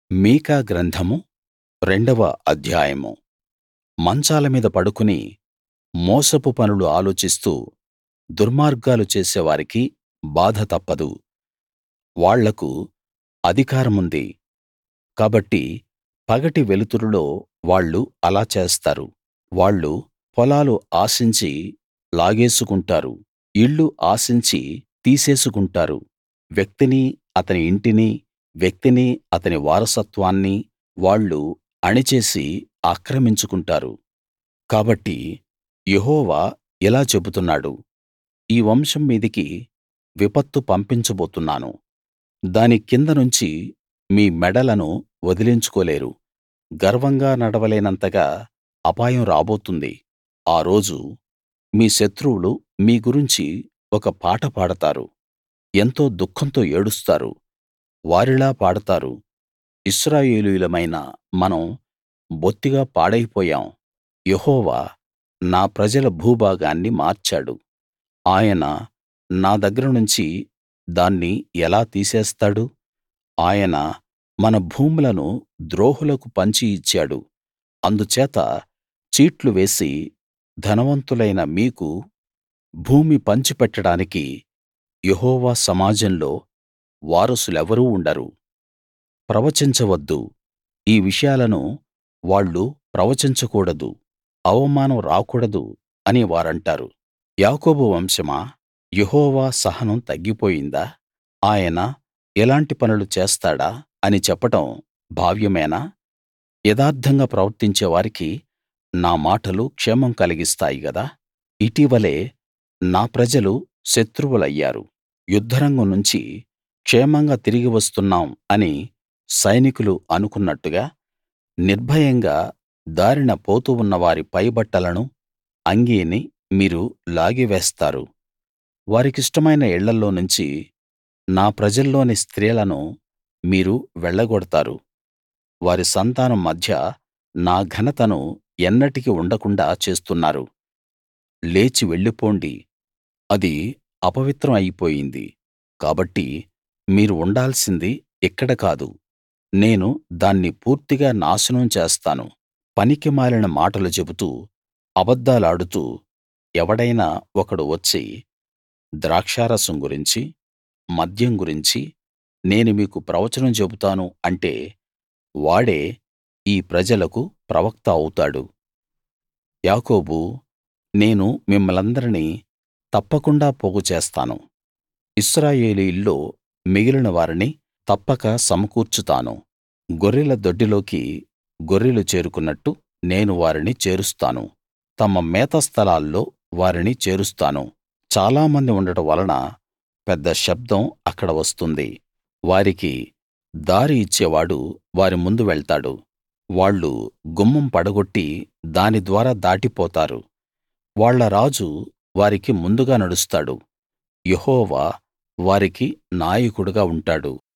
మీకా గ్రంథము రెండవ అధ్యాయము మంచాల మీద పడుకుని మోసపు పనులు ఆలోచిస్తూ దుర్మార్గాలు చేసేవారికి బాధ తప్పదు వాళ్లకు అధికారముంది కాబట్టి పగటి వెలుతురులో వాళ్ళు అలా చేస్తారు వాళ్ళు పొలాలు ఆశించి లాగేసుకుంటారు ఇళ్ళు ఆశించి తీసేసుకుంటారు వ్యక్తినీ అతని ఇంటినీ వ్యక్తినీ అతని వారసత్వాన్నీ వాళ్ళు అణిచేసి ఆక్రమించుకుంటారు కాబట్టి యెహోవా ఇలా చెబుతున్నాడు ఈ వంశం మీదికి విపత్తు పంపించబోతున్నాను దాని కింద నుంచి మీ మెడలను వదిలించుకోలేరు గర్వంగా నడవలేనంతగా అపాయం రాబోతుంది ఆ రోజు మీ శత్రువులు మీ గురించి ఒక పాట పాడతారు ఎంతో దుఃఖంతో ఏడుస్తారు వారిలా పాడతారు ఇశ్రాయేలీయులమైన మనం బొత్తిగా పాడైపోయాం యెహోవా నా ప్రజల భూభాగాన్ని మార్చాడు ఆయన నా దగ్గర నుంచి దాన్ని ఎలా తీసేస్తాడు ఆయన మన భూములను ద్రోహులకు పంచి ఇచ్చాడు అందుచేత చీట్లు వేసి ధనవంతులైన మీకు భూమి పంచిపెట్టడానికి యెహోవా సమాజంలో వారసులెవరూ ఉండరు ప్రవచించవద్దు ఈ విషయాలను వాళ్ళు ప్రవచించకూడదు అవమానం రాకూడదు అని వారంటారు యాకోబు వంశమా యెహోవా సహనం తగ్గిపోయిందా ఆయన ఇలాంటి పనులు చేస్తాడా అని చెప్పడం భావ్యమేనా యథార్థంగా ప్రవర్తించే వారికి నా మాటలు క్షేమం కలిగిస్తాయి గదా ఇటీవలే నా ప్రజలు శత్రువులయ్యారు యుద్ధరంగం నుంచి క్షేమంగా తిరిగి వస్తున్నాం అని సైనికులు అనుకున్నట్టుగా నిర్భయంగా దారిన పోతూ ఉన్న వారి పైబట్టలను అంగీని మీరు లాగివేస్తారు వారికిష్టమైన ఇళ్ళల్లో నుంచి నా ప్రజల్లోని స్త్రీలను మీరు వెళ్ళగొడతారు వారి సంతానం మధ్య నా ఘనతను ఎన్నటికీ ఉండకుండాా చేస్తున్నారు లేచి వెళ్ళిపోండి అది అపవిత్రం అయిపోయింది కాబట్టి మీరు ఉండాల్సింది ఇక్కడ కాదు నేను దాన్ని పూర్తిగా నాశనం చేస్తాను పనికిమాలిన మాటలు చెబుతూ అబద్ధాలాడుతూ ఎవడైనా ఒకడు వచ్చి ద్రాక్షారసం గురించి మద్యం గురించి నేను మీకు ప్రవచనం చెబుతాను అంటే వాడే ఈ ప్రజలకు ప్రవక్త అవుతాడు యాకోబూ నేను మిమ్మల్నందరినీ తప్పకుండా పోగు చేస్తాను ఇశ్రాయేలీయుల్లో మిగిలిన వారిని తప్పక సమకూర్చుతాను గొర్రెల దొడ్డిలోకి గొర్రెలు చేరుకున్నట్టు నేను వారిని చేరుస్తాను తమ మేత స్థలాల్లో వారిని చేరుస్తాను చాలామంది ఉండడం వలన పెద్ద శబ్దం అక్కడ వస్తుంది వారికి దారి ఇచ్చేవాడు వారి ముందు వెళ్తాడు వాళ్ళు గుమ్మం పడగొట్టి దాని ద్వారా దాటిపోతారు వాళ్ళ రాజు వారికి ముందుగా నడుస్తాడు యెహోవా వారికి నాయకుడుగా ఉంటాడు